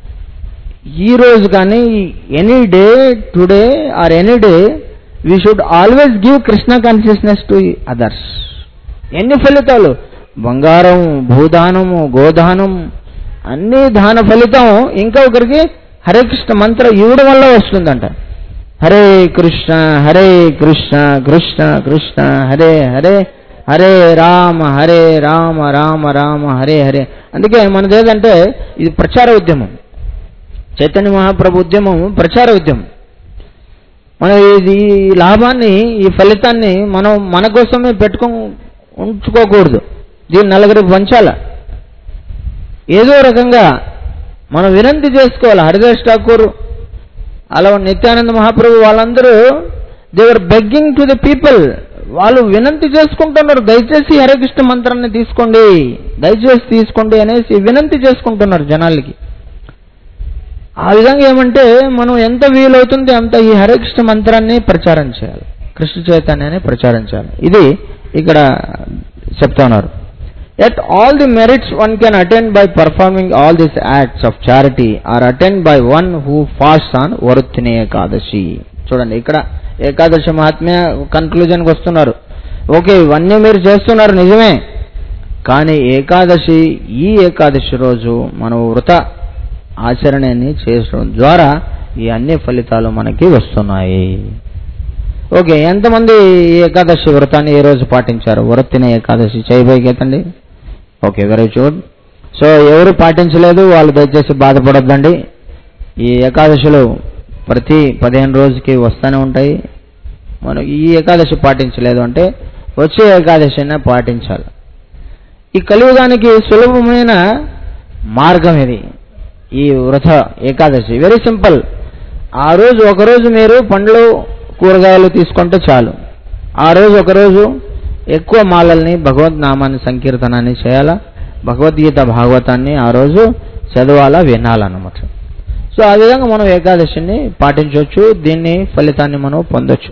ఈ రోజు కానీ any day today or any day we should always give Krishna consciousness to others ఎన్ని ఫలితాలు బంగారం భూదానము గోదానం అన్ని దాన ఫలితం ఇంకా ఒకరికి హరే కృష్ణ మంత్రం ఇవ్వడం వల్ల వస్తుందంట హరే కృష్ణ హరే కృష్ణ కృష్ణ కృష్ణ హరే హరే హరే రామ హరే రామ రామ రామ హరే హరే అందుకే మనది ఏదంటే ఇది ప్రచార ఉద్యమం చైతన్య మహాప్రభు ఉద్యమం ప్రచార ఉద్యమం మనం ఇది ఈ లాభాన్ని ఈ ఫలితాన్ని మనం మన కోసమే పెట్టుకో ఉంచుకోకూడదు దీన్ని నలుగురికి పంచాల ఏదో రకంగా మనం వినంతి చేసుకోవాలి హరిదాస్ ఠాకూర్ అలా నిత్యానంద మహాప్రభు వాళ్ళందరూ they were begging to the people వాళ్ళు వినంతి చేసుకుంటున్నారు దయచేసి హరికృష్ణ మంత్రాన్ని తీసుకోండి దయచేసి తీసుకోండి అనేసి వినంతి చేసుకుంటున్నారు జనాలకి ఆ విధంగా ఏమంటే మనం ఎంత వీలవుతుంది అంత ఈ హరికృష్ణ మంత్రాన్ని ప్రచారం చేయాలి కృష్ణ చైతన్యాన్ని ప్రచారం చేయాలి ఇది ఇక్కడ చెప్తున్నారు at all the merits one can attend by performing all this acts of charity are attend by one who fast on Varuthini Ekadashi చూడండి ఇక్కడ ఏకాదశి మహాత్మ్య కన్క్లూజన్కి వస్తున్నారు ఓకే ఇవన్నీ మీరు చేస్తున్నారు నిజమే కానీ ఏకాదశి ఈ ఏకాదశి రోజు మనం వృత ఆచరణని చేయడం ద్వారా ఈ అన్ని ఫలితాలు మనకి వస్తున్నాయి ఓకే ఎంతమంది ఈ ఏకాదశి వ్రతాన్ని ఏ రోజు పాటించారు వృత్తిన ఏకాదశి చేయబోయేతండి ఓకే వెరీ గుడ్ సో ఎవరు పాటించలేదు వాళ్ళు దయచేసి బాధపడొద్దండి ఈ ఏకాదశిలో ప్రతి పదిహేను రోజుకి వస్తూనే ఉంటాయి మనం ఈ ఏకాదశి పాటించలేదు అంటే వచ్చే ఏకాదశి అయినా పాటించాలి ఈ కలియుగానికి సులభమైన మార్గం ఇది ఈ వృథ ఏకాదశి వెరీ సింపుల్ ఆ రోజు ఒకరోజు మీరు పండ్లు కూరగాయలు తీసుకుంటే చాలు ఆ రోజు ఒకరోజు ఎక్కువ మాలల్ని భగవద్ నామాన్ని సంకీర్తనాన్ని చేయాలా భగవద్గీత భాగవతాన్ని ఆ రోజు చదవాలా వినాలన్నమాట సో ఆ విధంగా మనం ఏకాదశిని పాటించవచ్చు దీన్ని ఫలితాన్ని మనం పొందొచ్చు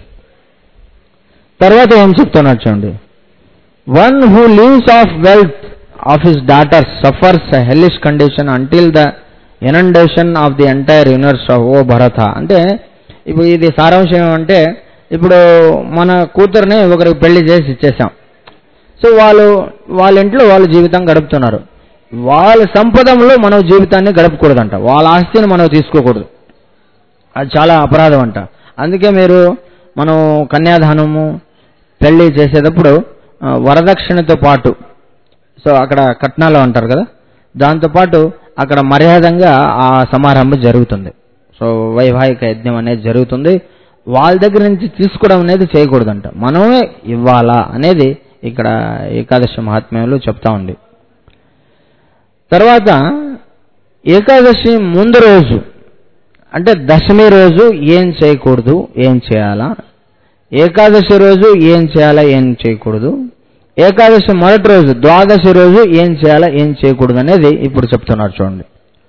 తర్వాత ఏం చెప్తున్నారు చూడండి one who lives off wealth of his daughters suffers hellish condition until the annihilation of the entire universe of O Bharata అంటే ఇప్పుడు ఇది సారాంశం ఏమంటే ఇప్పుడు మన కూతుర్ని ఒకరికి పెళ్లి చేసి ఇచ్చేసాం సో వాళ్ళు వాళ్ళ ఇంట్లో వాళ్ళ జీవితం గడుపుతున్నారు వాళ్ళ సంపదంలో మనం జీవితాన్ని గడపకూడదంట వాళ్ళ ఆస్తిని మనం తీసుకోకూడదు అది చాలా అపరాధం అంట అందుకే మీరు మనం కన్యాదానము పెళ్లి చేసేటప్పుడు ఆ, వరదక్షిణతో పాటు సో అక్కడ కట్నాలు అంటారు కదా దాంతోపాటు అక్కడ మర్యాదంగా ఆ సమారంభం జరుగుతుంది సో వైవాహిక యజ్ఞం అనేది జరుగుతుంది వాళ్ళ దగ్గర నుంచి తీసుకోవడం అనేది చేయకూడదంట మనమే ఇవ్వాలా అనేది ఇక్కడ ఏకాదశి మహాత్మ్యంలో చెప్తా ఉంది తర్వాత ఏకాదశి ముందు రోజు అంటే దశమి రోజు ఏం చేయకూడదు ఏం చేయాలా ఏకాదశి రోజు ఏం చేయాలా ఏం చేయకూడదు ఏకాదశి మొదటి రోజు ద్వాదశి రోజు ఏం చేయాలా ఏం చేయకూడదు అనేది ఇప్పుడు చెప్తున్నారు చూడండి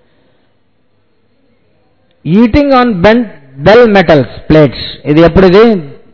ఈటింగ్ ఆన్ బెన్ బెల్ మెటల్స్ ప్లేట్స్ ఇది ఎప్పుడు ఇది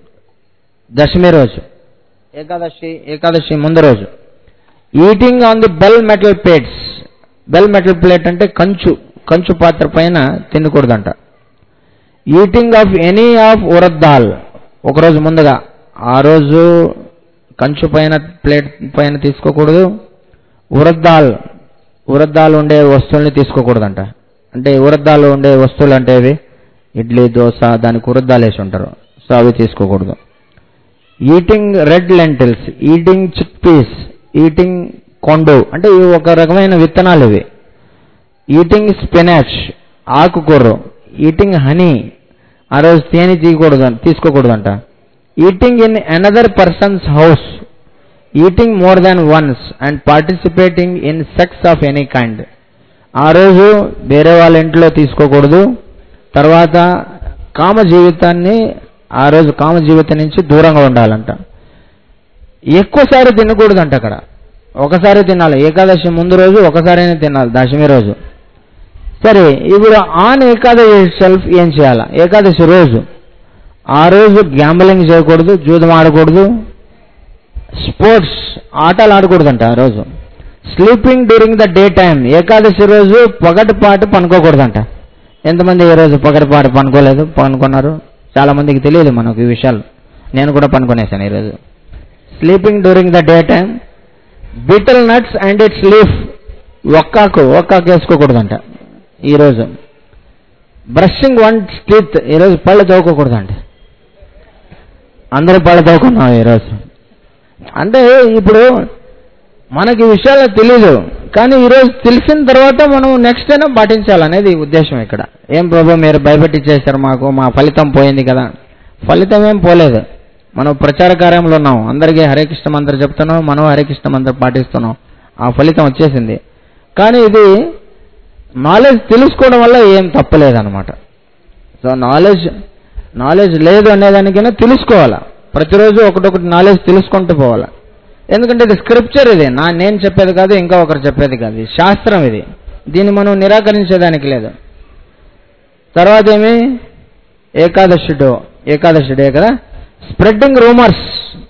దశమి రోజు ఏకాదశి ఏకాదశి ముందు రోజు eating on the bell metal plates bell metal plate అంటే కంచు కంచు పాత్ర పైన తినకూడదంట eating of any of urad dal ఒకరోజు ముందుగా ఆ రోజు కంచు పైన ప్లేట్ పైన తీసుకోకూడదు ఉరద్దాల్ ఉరద్దాలు ఉండే వస్తువుల్ని తీసుకోకూడదంట అంటే ఉరద్దాలు ఉండే వస్తువులు అంటే ఇవి ఇడ్లీ దోశ దానికి ఉరద్దాలు వేసి ఉంటారు సో అవి తీసుకోకూడదు eating red lentils eating chick peas eating కొండు అంటే ఇవి ఒక రకమైన విత్తనాలు ఇవి ఈటింగ్ స్పినాచ్ ఆకుకూర ఈటింగ్ హనీ ఆ రోజు తేనె తీయకూడదు తీసుకోకూడదంట eating in another person's house eating more than once and participating in sex of any kind ఆ రోజు వేరే వాళ్ళ ఇంట్లో తీసుకోకూడదు తర్వాత కామ జీవితాన్ని ఆ రోజు కామ జీవితం నుంచి దూరంగా ఉండాలంట ఎక్కువసారి తినకూడదంట అక్కడ ఒకసారి తినాలి ఏకాదశి ముందు రోజు ఒకసారైనా తినాలి దశమి రోజు సరే ఇప్పుడు ఆన్ ఏకాదశి సెల్ఫ్ ఏం చేయాలా ఏకాదశి రోజు ఆ రోజు గ్యాంబలింగ్ చేయకూడదు జూదం ఆడకూడదు స్పోర్ట్స్ ఆటలు ఆడకూడదంట ఆ రోజు sleeping during the day time Ekadashi రోజు పగటిపాటు పనుకోకూడదంట ఎంతమంది ఈ రోజు పగటిపాటు పనుకోలేదు పనుకున్నారు చాలా మందికి తెలియదు మనకు ఈ విషయాలు నేను కూడా పనుకునేసాను ఈరోజు sleeping during the day time betel nuts and its leaf ఒక్కాకు ఒక్కాకు వేసుకోకూడదంట ఈరోజు బ్రషింగ్ వన్ టీత్ ఈరోజు పళ్ళు తవ్వుకోకూడదంట అందరూ పళ్ళు తవ్వుకున్నాం ఈరోజు అంటే ఇప్పుడు మనకి ఈ విషయాలు తెలియదు కానీ ఈరోజు తెలిసిన తర్వాత మనం నెక్స్ట్ అయినా పాటించాలనేది ఉద్దేశం ఇక్కడ ఏం ప్రభు మీరు భయపెట్టించేశారు మాకు మా ఫలితం పోయింది కదా ఫలితం ఏం పోలేదు మనం ప్రచార కార్యంలో ఉన్నాం అందరికీ హరే కృష్ణ మంత్రం చెప్తున్నాం మనం హరే కృష్ణ మంత్రం పాటిస్తున్నాం ఆ ఫలితం వచ్చేసింది కానీ ఇది నాలెడ్జ్ తెలుసుకోవడం వల్ల ఏం తప్పలేదన్నమాట సో నాలెడ్జ్ నాలెడ్జ్ లేదు అనేదానికైనా తెలుసుకోవాలా ప్రతిరోజు ఒకటొకటి నాలెడ్జ్ తెలుసుకుంటూ పోవాలా ఎందుకంటే ఇది స్క్రిప్చర్ ఇది నా నేను చెప్పేది కాదు ఇంకా ఒకరు చెప్పేది కాదు ఇది శాస్త్రం ఇది దీన్ని మనం నిరాకరించేదానికి లేదు తర్వాత ఏమి ఏకాదశి డో ఏకాదశి డే కదా స్ప్రెడ్డింగ్ రూమర్స్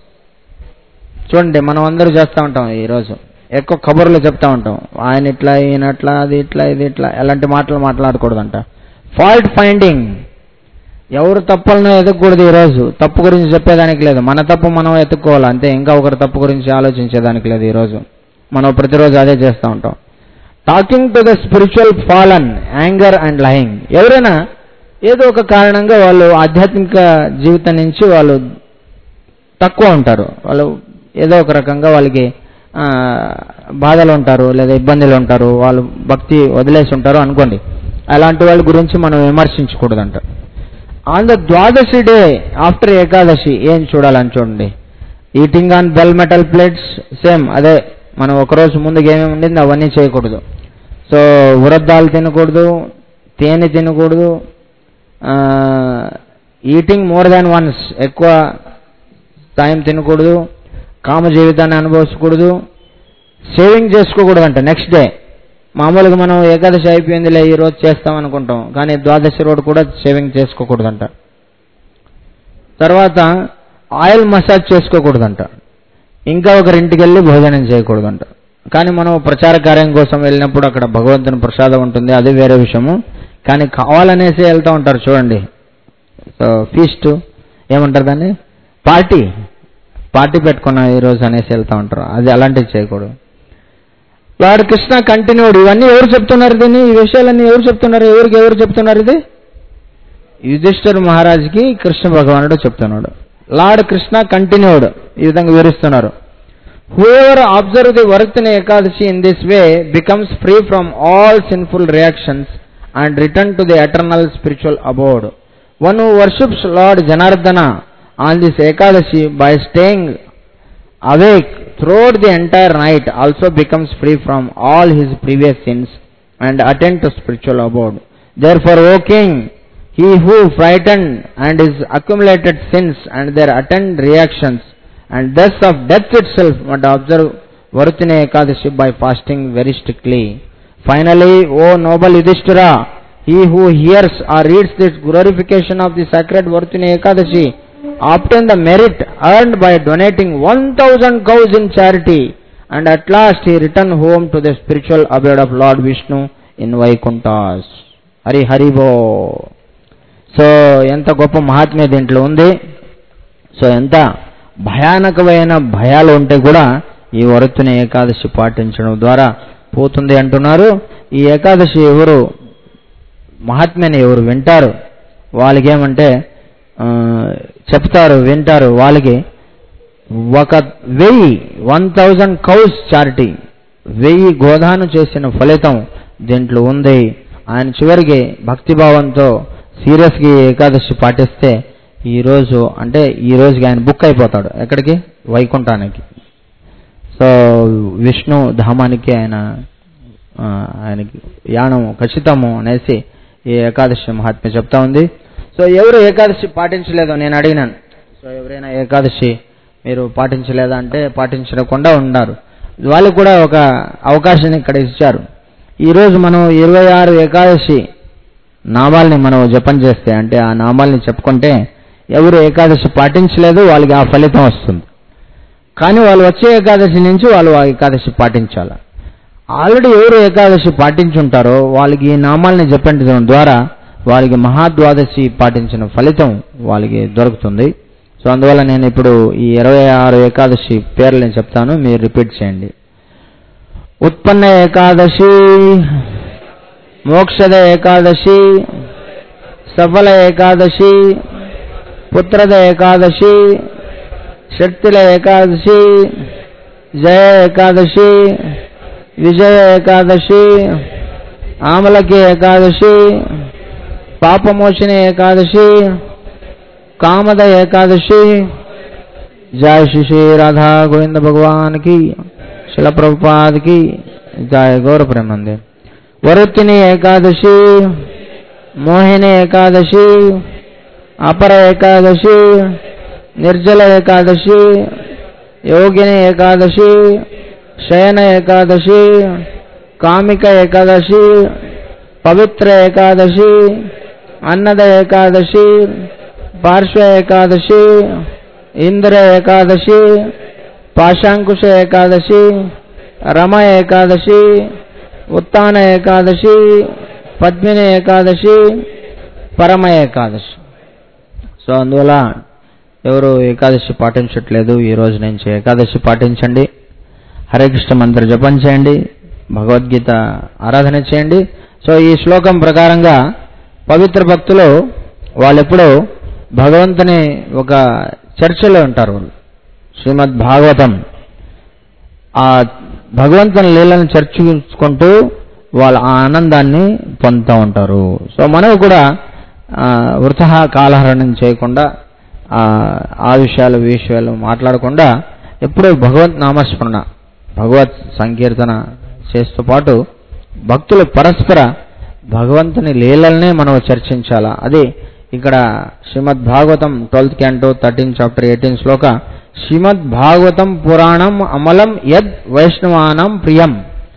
చూడండి మనం అందరూ చేస్తూ ఉంటాం ఈరోజు ఎక్కువ కబుర్లు చెప్తా ఉంటాం ఆయన ఇట్లా ఈయన అట్లా అది ఇట్లా ఇది ఇట్లా ఎలాంటి మాటలు మాట్లాడకూడదంట ఫాల్ట్ ఫైండింగ్ ఎవరు తప్పులను ఎదగకూడదు ఈరోజు తప్పు గురించి చెప్పేదానికి లేదు మన తప్పు మనం ఎత్తుక్కోవాలి అంతే ఇంకా ఒకరి తప్పు గురించి ఆలోచించేదానికి లేదు ఈరోజు మనం ప్రతిరోజు అదే చేస్తూ ఉంటాం talking to the spiritual fallen anger and lying ఎవరైనా ఏదో ఒక కారణంగా వాళ్ళు ఆధ్యాత్మిక జీవితం నుంచి వాళ్ళు తక్కువ ఉంటారు వాళ్ళు ఏదో ఒక రకంగా వాళ్ళకి ఆ, బాధలు ఉంటారు లేదా ఇబ్బందులు ఉంటారు వాళ్ళు భక్తి వదిలేసి ఉంటారు అనుకోండి అలాంటి వాళ్ళ గురించి మనం విమర్శించకూడదంట on the Dwadashi day after Ekadashi ఏం చూడాలని చూడండి eating on bell metal plates same అదే మనం ఒకరోజు ముందుకు ఏమేమి ఉండింది అవన్నీ చేయకూడదు సో ఉరద్దాలు తినకూడదు తేనె తినకూడదు ఈటింగ్ మోర్ దాన్ వన్స్ ఎక్కువ టైం తినకూడదు కామ జీవితాన్ని అనుభవించకూడదు సేవింగ్ చేసుకోకూడదంట నెక్స్ట్ డే మామూలుగా మనం ఏకాదశి అయిపోయిందిలే ఈ రోజు చేస్తాం అనుకుంటాం కానీ ద్వాదశి రోజు కూడా సేవింగ్ చేసుకోకూడదంట తర్వాత ఆయిల్ మసాజ్ చేసుకోకూడదంట ఇంకా ఒకరింటికి వెళ్ళి భోజనం చేయకూడదంట కానీ మనం ప్రచార కార్యం కోసం వెళ్ళినప్పుడు అక్కడ భగవంతుని ప్రసాదం ఉంటుంది అది వేరే విషయము కానీ కావాలనేసి వెళ్తూ ఉంటారు చూడండి సో ఫీస్ట్ ఏమంటారు దాన్ని పార్టీ పార్టీ పెట్టుకున్నాం ఈ రోజు అనేసి వెళ్తూ ఉంటారు అది అలాంటివి చేయకూడదు లార్డ్ కృష్ణ కంటిన్యూడ్ ఇవన్నీ ఎవరు చెప్తున్నారు దీన్ని ఈ విషయాలన్నీ ఎవరు చెప్తున్నారు ఎవరికి ఎవరు చెప్తున్నారు ఇది యుధిష్ఠిర్ మహారాజ్కి కృష్ణ భగవానుడు చెప్తున్నాడు లార్డ్ కృష్ణ కంటిన్యూడ్ ఈ విధంగా వివరిస్తున్నారు whoever observe the Varuthini Ekadashi in this way becomes free from all sinful reactions and return to the eternal spiritual abode one who worships lord Janardana on this Ekadashi by staying awake throughout the entire night also becomes free from all his previous sins and attend to spiritual abode. Therefore, O king, he who frightened and his accumulated sins and their attend reactions, and thus of death itself must observe Varutine Ekadashi by fasting very strictly. Finally, O noble Yudhishthira, he who hears or reads this glorification of the sacred Varutine Ekadashi, obtain the merit earned by donating 1000 cows in charity, and at last he returned home to the spiritual abode of Lord Vishnu in Vaikunthas. Hari Haribol so ఎంత గొప్ప మహాత్మ్య దీంట్లో ఉంది so ఎంత భయానకమైన భయాలు ఉంటే కూడా ఈ వరుతుని ఏకాదశి పాటించడం ద్వారా పోతుంది అంటున్నారు ఈ ఏకాదశి ఎవరు మహాత్మ్యాన్ని ఎవరు వింటారు వాళ్ళకి ఏమంటే ఆ, చెప్తారు వింటారు వాళ్ళకి ఒక వెయ్యి వన్ థౌజండ్ కౌస్ చారిటీ వెయ్యి గోదాను చేసిన ఫలితం దీంట్లో ఉంది ఆయన చివరికి భక్తిభావంతో సీరియస్గా ఈ ఏకాదశి పాటిస్తే ఈ రోజు అంటే ఈ రోజుకి ఆయన బుక్ అయిపోతాడు ఎక్కడికి వైకుంఠానికి సో విష్ణు ధామానికి ఆయన ఆ, ఆయనకి యానం ఖచ్చితము అనేసి ఈ ఏకాదశి మహాత్మ్య చెప్తా ఉంది సో ఎవరు ఏకాదశి పాటించలేదో నేను అడిగినాను సో ఎవరైనా ఏకాదశి మీరు పాటించలేదా అంటే పాటించకుండా ఉన్నారు వాళ్ళకు కూడా ఒక అవకాశాన్ని ఇక్కడ ఇచ్చారు ఈరోజు మనం ఇరవై ఆరు ఏకాదశి నామాల్ని మనం జపం చేస్తే అంటే ఆ నామాల్ని చెప్పుకుంటే ఎవరు ఏకాదశి పాటించలేదు వాళ్ళకి ఆ ఫలితం వస్తుంది కానీ వాళ్ళు వచ్చే ఏకాదశి నుంచి వాళ్ళు ఆ ఏకాదశి పాటించాలి ఆల్రెడీ ఎవరు ఏకాదశి పాటించుంటారో వాళ్ళకి ఈ నామాల్ని జపించడం ద్వారా వాళ్ళకి మహాద్వాదశి పాటించిన ఫలితం వాళ్ళకి దొరుకుతుంది సో అందువల్ల నేను ఇప్పుడు ఈ ఇరవై ఆరు ఏకాదశి పేర్లు నేను చెప్తాను మీరు రిపీట్ చేయండి ఉత్పన్న ఏకాదశి మోక్షద ఏకాదశి సఫల ఏకాదశి పుత్ರದ ఏకాదశి శక్తుల ఏకాదశి జయ ఏకాదశి విజయ ఏకాదశి ఆమలకి ఏకాదశి పాపమోచన ఏకాదశి కామద ఏకాదశి జయ శ్రీ శ్రీ రాధా గోవింద భగవాన్ కి శిల ప్రభుపాద్ కి జయ గౌర ప్రేమంది వరుత్తిని ఏకాదశి మోహిని ఏకాదశి అపర ఏకాదశి నిర్జల ఏకాదశి యోగిని ఏకాదశి శయన ఏకాదశి కామిక ఏకాదశి పవిత్ర ఏకాదశి అన్నద ఏకాదశి పార్శ్వ ఏకాదశి ఇంద్ర ఏకాదశి పాశాంకుశ ఏకాదశి రమ ఏకాదశి ఉత్తాన ఏకాదశి పద్మిని ఏకాదశి పరమ ఏకాదశి సో అందువల్ల ఎవరు ఏకాదశి పాటించట్లేదు ఈ రోజు నుంచి ఏకాదశి పాటించండి హరే కృష్ణ మంత్ర జపం చేయండి భగవద్గీత ఆరాధన చేయండి సో ఈ శ్లోకం ప్రకారంగా పవిత్ర భక్తులు వాళ్ళెప్పుడూ భగవంతుని ఒక చర్చలో ఉంటారు వాళ్ళు శ్రీమద్ భాగవతం ఆ భగవంతుని లీలను చర్చించుకుంటూ వాళ్ళ ఆ ఆనందాన్ని పొందుతూ ఉంటారు సో మనకు కూడా ఆ, వృథా కాలహరణం చేయకుండా ఆ, ఆ విషయాలు ఈ విషయాలు మాట్లాడకుండా ఎప్పుడూ భగవత్ నామస్మరణ భగవత్ సంకీర్తన చేస్తూ పాటు భక్తులు పరస్పర భగవంతుని లీలల్నే మనం చర్చించాలా అది ఇక్కడ Srimad Bhagavatam twelfth canto thirteen chapter eighteen శ్లోక శ్రీమద్ భాగవతం పురాణం అమలం యద్ వైష్ణవానం ప్రియం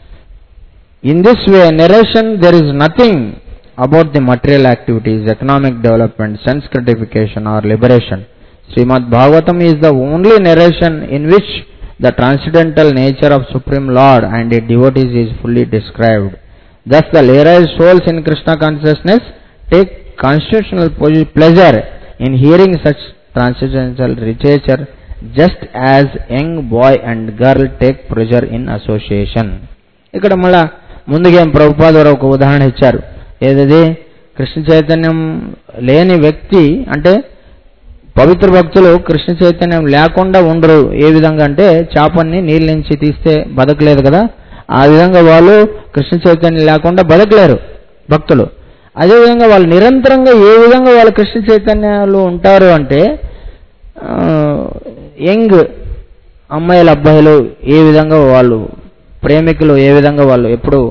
In this way, narration, there is nothing about the material activities, economic development, sense gratification or liberation. Srimad Bhagavatam is the only narration in which the transcendental nature of Supreme Lord and its devotees is fully described. Thus, the realized souls in Krishna consciousness take constitutional ple- pleasure in hearing such transcendental literature just as young boy and girl take pleasure in association. ఇక్కడ మళ్ళా ముందుగా ప్రభుపాద వారు ఒక ఉదాహరణ ఇచ్చారు ఏదది కృష్ణ చైతన్యం లేని వ్యక్తి అంటే పవిత్ర భక్తులు కృష్ణ చైతన్యం లేకుండా ఉండరు ఏ విధంగా అంటే చేపని నీళ్ళ నుంచి తీస్తే బతకలేదు కదా ఆ విధంగా వాళ్ళు కృష్ణ చైతన్యం లేకుండా బతకలేరు భక్తులు అదేవిధంగా వాళ్ళు నిరంతరంగా ఏ విధంగా వాళ్ళు కృష్ణ చైతన్యాలు ఉంటారు అంటే ఆ, యంగ్ అమ్మాయిలు అబ్బాయిలు ఏ విధంగా వాళ్ళు ప్రేమికులు ఏ విధంగా వాళ్ళు ఎప్పుడు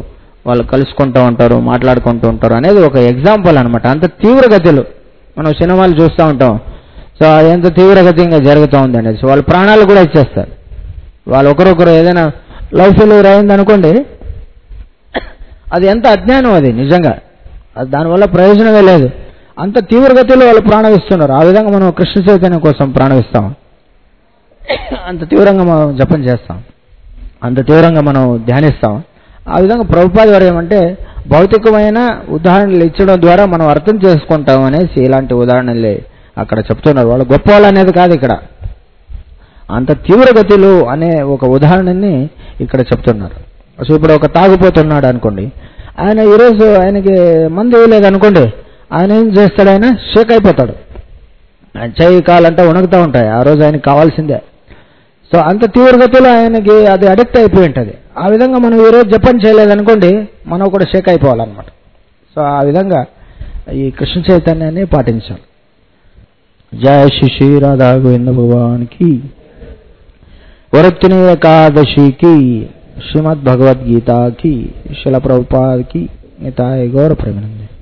వాళ్ళు కలుసుకుంటూ ఉంటారు మాట్లాడుకుంటూ ఉంటారు అనేది ఒక ఎగ్జాంపుల్ అనమాట అంత తీవ్రగతిలో మనం సినిమాలు చూస్తూ ఉంటాం సో అది ఎంత తీవ్రగతిగా జరుగుతూ ఉంది అనేసి వాళ్ళ ప్రాణాలు కూడా ఇచ్చేస్తారు వాళ్ళు ఒకరొకరు ఏదైనా లవ్ ఫెయిల్యూర్ అయింది అనుకోండి అది ఎంత అజ్ఞానం అది నిజంగా అది దానివల్ల ప్రయోజనమే లేదు అంత తీవ్రగతిలో వాళ్ళు ప్రాణం ఇస్తున్నారు ఆ విధంగా మనం కృష్ణ చైతన్యం కోసం ప్రాణం ఇస్తాం అంత తీవ్రంగా మనం జపం చేస్తాం అంత తీవ్రంగా మనం ధ్యానిస్తాం ఆ విధంగా ప్రభుపాద వారు ఏమంటే భౌతికమైన ఉదాహరణలు ఇచ్చడం ద్వారా మనం అర్థం చేసుకుంటాం అనేసి ఇలాంటి ఉదాహరణలే అక్కడ చెప్తున్నారు వాళ్ళు గొప్ప వాళ్ళు అనేది కాదు ఇక్కడ అంత తీవ్రగతిలో అనే ఒక ఉదాహరణని ఇక్కడ చెప్తున్నారు సో ఇప్పుడు ఒక తాగుపోతున్నాడు అనుకోండి ఆయన ఈరోజు ఆయనకి మందు వేయలేదు అనుకోండి ఆయన ఏం చేస్తాడు ఆయన షేక్ అయిపోతాడు ఆయన చేయి కాలంటే వణుకుతూ ఉంటాయి ఆ రోజు ఆయనకి కావాల్సిందే సో అంత తీవ్రగతిలో ఆయనకి అది అడిక్ట్ అయిపోయి ఉంటుంది ఆ విధంగా మనం ఈరోజు జపం చేయలేదనుకోండి మనం కూడా షేక్ అయిపోవాలన్నమాట సో ఆ విధంగా ఈ కృష్ణ చైతన్యాన్ని పాటించాలి జయ శ్రీ శ్రీ రాధా గోవింద భగవానికి వరత్తిని ఏకాదశికి శ్రీమద్ భగవద్గీతకి శిల ప్రభుపాదకి నితాయ గౌర ప్రేమనంది